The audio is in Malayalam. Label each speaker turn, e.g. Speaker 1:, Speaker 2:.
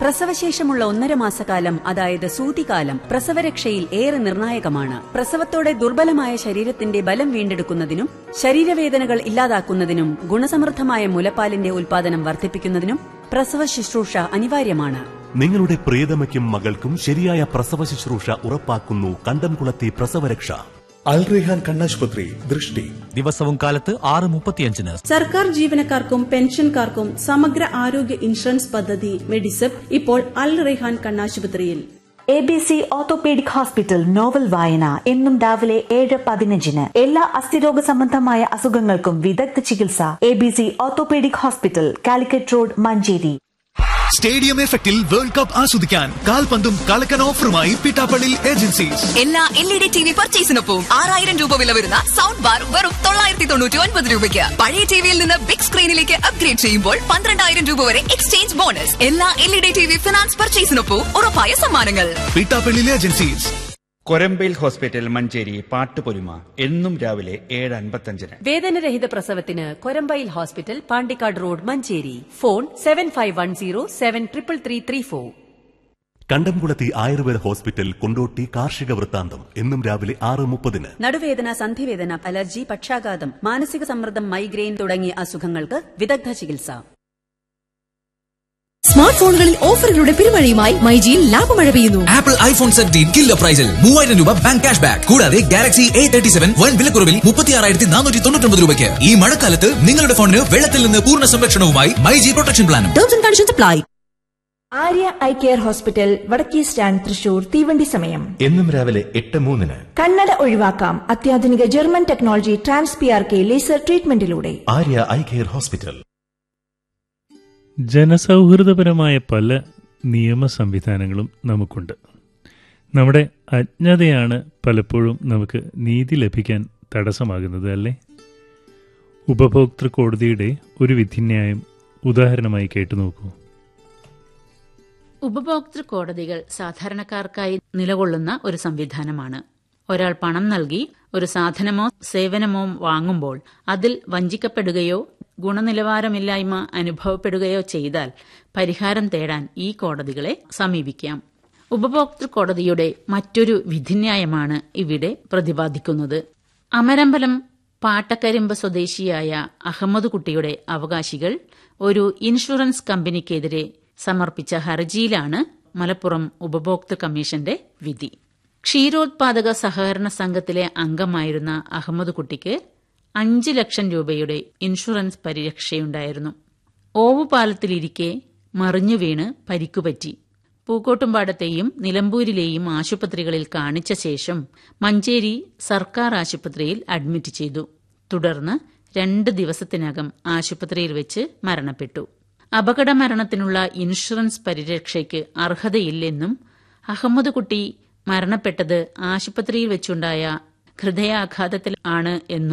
Speaker 1: പ്രസവശേഷമുള്ള ഒന്നര മാസക്കാലം അതായത് സൂതികാലം പ്രസവരക്ഷയിൽ ഏറെ നിർണായകമാണ് പ്രസവത്തോടെ ദുർബലമായ ശരീരത്തിന്റെ ബലം വീണ്ടെടുക്കുന്നതിനും ശരീരവേദനകൾ ഇല്ലാതാക്കുന്നതിനും ഗുണസമൃദ്ധമായ മുലപ്പാലിന്റെ ഉൽപാദനം വർദ്ധിപ്പിക്കുന്നതിനും പ്രസവ ശുശ്രൂഷ അനിവാര്യമാണ്
Speaker 2: നിങ്ങളുടെ പ്രിയതമയ്ക്കും മകൾക്കും ശരിയായ പ്രസവ ശുശ്രൂഷ ഉറപ്പാക്കുന്നു കണ്ടംകുളത്തെ പ്രസവരക്ഷ
Speaker 3: അൽ റെഹാൻ കണ്ണാശുപത്രി ദൃഷ്ടി
Speaker 4: ദിവസവും കാലത്ത് ആറ് മുപ്പത്തിയഞ്ചിന്
Speaker 5: സർക്കാർ ജീവനക്കാർക്കും പെൻഷൻകാർക്കും സമഗ്ര ആരോഗ്യ ഇൻഷുറൻസ് പദ്ധതി മെഡിസെപ്പ് ഇപ്പോൾ അൽ റെഹാൻ കണ്ണാശുപത്രിയിൽ
Speaker 6: A B C orthopaedic hospital novel വായന എന്നും രാവിലെ ഏഴ് പതിനഞ്ചിന് എല്ലാ അസ്ഥിരോഗ സംബന്ധമായ അസുഖങ്ങൾക്കും വിദഗ്ധ ചികിത്സ A B C orthopaedic hospital Calicut road Manjeri
Speaker 7: stadium എഫക്റ്റിൽ വേൾഡ് കപ്പ് ആസ്വദിക്കാൻ കാൽപന്തും കളക്കൻ ഓഫറുമായി പിട്ടാപ്പള്ളി ഏജൻസീസ്
Speaker 8: എല്ലാ L E D T V പർച്ചേസിനൊപ്പം ആറായിരം രൂപ വില വരുന്ന സൗണ്ട് ബാർ വെറും തൊള്ളായിരത്തി തൊണ്ണൂറ്റി ഒൻപത് രൂപയ്ക്ക് പഴയ ടിവിയിൽ നിന്ന് ബിഗ് സ്ക്രീനിലേക്ക് അപ്ഗ്രേഡ് ചെയ്യുമ്പോൾ പന്ത്രണ്ടായിരം രൂപ വരെ എക്സ്ചേഞ്ച് ബോണസ് എല്ലാ L E D T V finance പർച്ചേസിനൊപ്പം ഉറപ്പായ സമ്മാനങ്ങൾ
Speaker 7: പിട്ടാപ്പള്ളി ഏജൻസീസ്
Speaker 9: കൊരമ്പയിൽ ഹോസ്പിറ്റൽ മഞ്ചേരി പാട്ടുപൊലിമ എന്നും രാവിലെ ഏഴ് അൻപത്തഞ്ചിന്
Speaker 1: വേദനരഹിത പ്രസവത്തിന് Korambayil hospital Pandikkad road Manjeri phone seven five one zero seven triple three three four
Speaker 2: കണ്ടംകുളത്തി ആയുർവേദ ഹോസ്പിറ്റൽ കൊണ്ടോട്ടി കാർഷിക വൃത്താന്തം എന്നും രാവിലെ ആറ് മുപ്പതിന്
Speaker 1: നടുവേദന സന്ധിവേദന അലർജി പക്ഷാഘാതം മാനസിക സമ്മർദ്ദം മൈഗ്രെയിൻ തുടങ്ങിയ അസുഖങ്ങൾക്ക് വിദഗ്ധ ചികിത്സ
Speaker 8: സ്മാർട്ട് ഫോണുകളിൽ ഓഫറുകളുടെ പെരുമഴയുമായി മൈജിയിൽ ലാഭമഴ പെയ്യുന്നു
Speaker 4: ആപ്പിൾ ഐഫോൺ സെവൻറ്റീൻ കില്ലോ പ്രൈസിൽ മൂവായിരം രൂപ ബാങ്ക് ക്യാഷ് ബാക്ക് കൂടാതെ ഗാലക്സി എ തേർട്ടി സെവൻ വൻ വിലക്കുറവിൽ മുപ്പത്തിയാറായിരത്തി നാനൂറ്റി തൊണ്ണൂറ്റൊമ്പത് രൂപയ്ക്ക് ഈ മഴക്കാലത്ത് നിങ്ങളുടെ ഫോണിന് വെള്ളത്തിൽ നിന്ന് പൂർണ്ണ സംരക്ഷണവുമായി മൈജി പ്രൊട്ടക്ഷൻ പ്ലാനും
Speaker 8: terms and conditions apply
Speaker 10: Arya eye care hospital വടക്കേ സ്റ്റാൻഡ് തൃശൂർ തീവണ്ടി സമയം
Speaker 3: എന്നും രാവിലെ എട്ട് മൂന്നിന്
Speaker 10: കണ്ണട ഒഴിവാക്കാം അത്യാധുനിക German technology trans P R K laser ട്രീറ്റ്മെന്റിലൂടെ
Speaker 3: ആര്യ ഐ കെയർ ഹോസ്പിറ്റൽ
Speaker 11: ജനസൗഹൃദപരമായ പല നിയമ സംവിധാനങ്ങളും നമുക്കുണ്ട് നമ്മുടെ അജ്ഞതയാണ് പലപ്പോഴും നമുക്ക് നീതി ലഭിക്കാൻ തടസ്സമാകുന്നത് അല്ലേ ഉപഭോക്തൃ കോടതിയുടെ ഒരു വിധിന്യായം ഉദാഹരണമായി കേട്ടു നോക്കൂ
Speaker 12: ഉപഭോക്തൃ കോടതികൾ സാധാരണക്കാർക്കായി നിലകൊള്ളുന്ന ഒരു സംവിധാനമാണ് ഒരാൾ പണം നൽകി ഒരു സാധനമോ സേവനമോ വാങ്ങുമ്പോൾ അതിൽ വഞ്ചിക്കപ്പെടുകയോ ഗുണനിലവാരമില്ലായ്മ അനുഭവപ്പെടുകയോ ചെയ്താൽ പരിഹാരം തേടാൻ ഈ കോടതികളെ സമീപിക്കാം ഉപഭോക്തൃ കോടതിയുടെ മറ്റൊരു വിധിന്യായമാണ് ഇവിടെ പ്രതിപാദിക്കുന്നത് അമരമ്പലം പാട്ടക്കരിമ്പ് സ്വദേശിയായ അഹമ്മദ് കുട്ടിയുടെ അവകാശികൾ ഒരു ഇൻഷുറൻസ് കമ്പനിക്കെതിരെ സമർപ്പിച്ച ഹർജിയിലാണ് മലപ്പുറം ഉപഭോക്തൃ കമ്മീഷന്റെ വിധി ക്ഷീരോത്പാദക സഹകരണ സംഘത്തിലെ അംഗമായിരുന്ന അഹമ്മദ് കുട്ടിക്ക് അഞ്ച് ലക്ഷം രൂപയുടെ ഇൻഷുറൻസ് പരിരക്ഷയുണ്ടായിരുന്നു ഓവുപാലത്തിലിരിക്കെ മറിഞ്ഞു വീണ് പരിക്കുപറ്റി പൂക്കോട്ടുംപാടത്തെയും നിലമ്പൂരിലെയും ആശുപത്രികളിൽ കാണിച്ച ശേഷം മഞ്ചേരി സർക്കാർ ആശുപത്രിയിൽ അഡ്മിറ്റ് ചെയ്തു തുടർന്ന് രണ്ട് ദിവസത്തിനകം ആശുപത്രിയിൽ വെച്ച് മരണപ്പെട്ടു അപകട മരണത്തിനുള്ള ഇൻഷുറൻസ് പരിരക്ഷയ്ക്ക് അർഹതയില്ലെന്നും അഹമ്മദ് കുട്ടി മരണപ്പെട്ടത് ആശുപത്രിയിൽ വെച്ചുണ്ടായ ഹൃദയാഘാതത്തിൽ ആണ് എന്നും